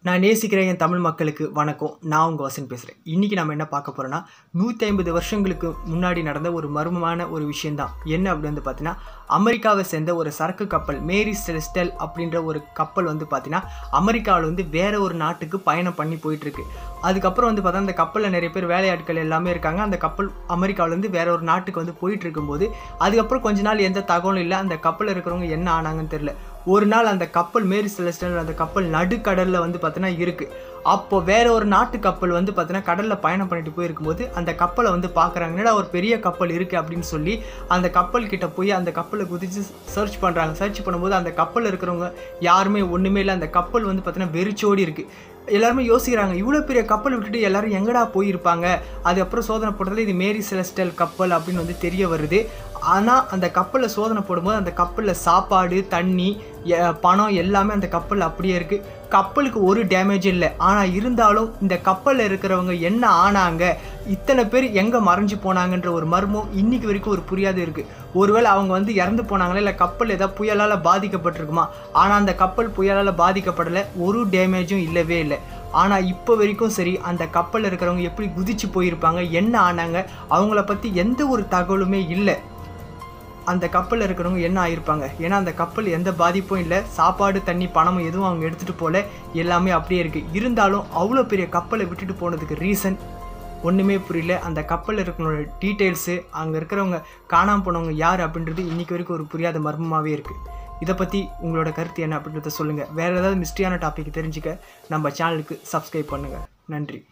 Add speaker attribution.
Speaker 1: நான் நேசிக்கிற என் தமிழ் மக்களுக்கு வணக்கம் நான் உங்கள் வசன் பேசுகிறேன் இன்றைக்கி நம்ம என்ன பார்க்க போகிறோன்னா நூற்றி ஐம்பது வருஷங்களுக்கு முன்னாடி நடந்த ஒரு மர்மமான ஒரு விஷயந்தான் என்ன அப்படி வந்து பார்த்தீங்கன்னா அமெரிக்காவை சேர்ந்த ஒரு சரக்கு கப்பல் மேரி செலஸ்டல் அப்படின்ற ஒரு கப்பல் வந்து பார்த்தீங்கன்னா அமெரிக்காவில் வந்து வேற ஒரு நாட்டுக்கு பயணம் பண்ணி போயிட்டுருக்கு அதுக்கப்புறம் வந்து பார்த்தா அந்த கப்பலில் நிறைய பேர் வேலையாட்கள் எல்லாமே இருக்காங்க அந்த கப்பல் அமெரிக்காவிலேருந்து வேற ஒரு நாட்டுக்கு வந்து போயிட்டு இருக்கும்போது அதுக்கப்புறம் கொஞ்ச நாள் எந்த தகவலும் இல்லை அந்த கப்பலில் இருக்கிறவங்க என்ன ஆனாங்கன்னு தெரியல ஒரு நாள் அந்த கப்பல் மேரி செலஸ்டல் அந்த கப்பல் நடுக்கடலில் வந்து பார்த்தீங்கன்னா இருக்குது அப்போ வேற ஒரு நாட்டு கப்பல் வந்து பார்த்தீங்கன்னா கடலில் பயணம் பண்ணிட்டு போயிருக்கும்போது அந்த கப்பலை வந்து பார்க்குறாங்க என்னடா ஒரு பெரிய கப்பல் இருக்குது அப்படின்னு சொல்லி அந்த கப்பல் கிட்ட போய் அந்த கப்பலை குதிச்சு சர்ச் பண்ணுறாங்க சர்ச் பண்ணும்போது அந்த கப்பலில் இருக்கிறவங்க யாருமே ஒன்றுமே இல்லை அந்த கப்பல் வந்து பார்த்தீங்கன்னா வெறிச்சோடி இருக்குது எல்லாருமே யோசிக்கிறாங்க இவ்வளோ பெரிய கப்பல் விட்டுட்டு எல்லாரும் எங்கடா போயிருப்பாங்க அதுக்கப்புறம் சோதனை போடுறதுல இது மேரி செலஸ்டல் கப்பல் அப்படின்னு வந்து தெரிய வருது ஆனால் அந்த கப்பலில் சோதனை போடும்போது அந்த கப்பலில் சாப்பாடு தண்ணி எ- பணம் எல்லாமே அந்த கப்பலில் அப்படியே இருக்குது கப்பலுக்கு ஒரு டேமேஜ் இல்லை ஆனால் இருந்தாலும் இந்த கப்பலில் இருக்கிறவங்க என்ன ஆனாங்க இத்தனை பேர் எங்கே மறைஞ்சு போனாங்கன்ற ஒரு மர்மம் இன்னைக்கு வரைக்கும் ஒரு புரியாது இருக்குது ஒருவேளை அவங்க வந்து இறந்து போனாங்களா இல்லை கப்பல் ஏதாவது புயலால் பாதிக்கப்பட்டிருக்குமா ஆனால் அந்த கப்பல் புயலால் பாதிக்கப்படலை ஒரு டேமேஜும் இல்லவே இல்லை ஆனால் இப்போ வரைக்கும் சரி அந்த கப்பலில் இருக்கிறவங்க எப்படி குதிச்சு போயிருப்பாங்க என்ன ஆனாங்க அவங்கள பற்றி எந்த ஒரு தகவலுமே இல்லை அந்த கப்பலில் இருக்கிறவங்க என்ன ஆயிருப்பாங்க ஏன்னா அந்த கப்பல் எந்த பாதிப்பும் இல்லை சாப்பாடு தண்ணி பணம் எதுவும் அவங்க எடுத்துகிட்டு போல எல்லாமே அப்படியே இருக்குது இருந்தாலும் அவ்வளோ பெரிய கப்பலை விட்டுட்டு போனதுக்கு ரீசன் ஒன்றுமே புரியல அந்த கப்பலில் இருக்கிறவங்களோட டீட்டெயில்ஸு அங்கே இருக்கிறவங்க காணாமல் போனவங்க யார் அப்படின்றது இன்றைக்கி வரைக்கும் ஒரு புரியாத மர்மமாகவே இருக்குது இதை பற்றி உங்களோட கருத்து என்ன அப்படின்றத சொல்லுங்கள் வேறு ஏதாவது மிஸ்ட்ரியான டாபிக் தெரிஞ்சுக்க நம்ம சேனலுக்கு சப்ஸ்கிரைப் பண்ணுங்கள் நன்றி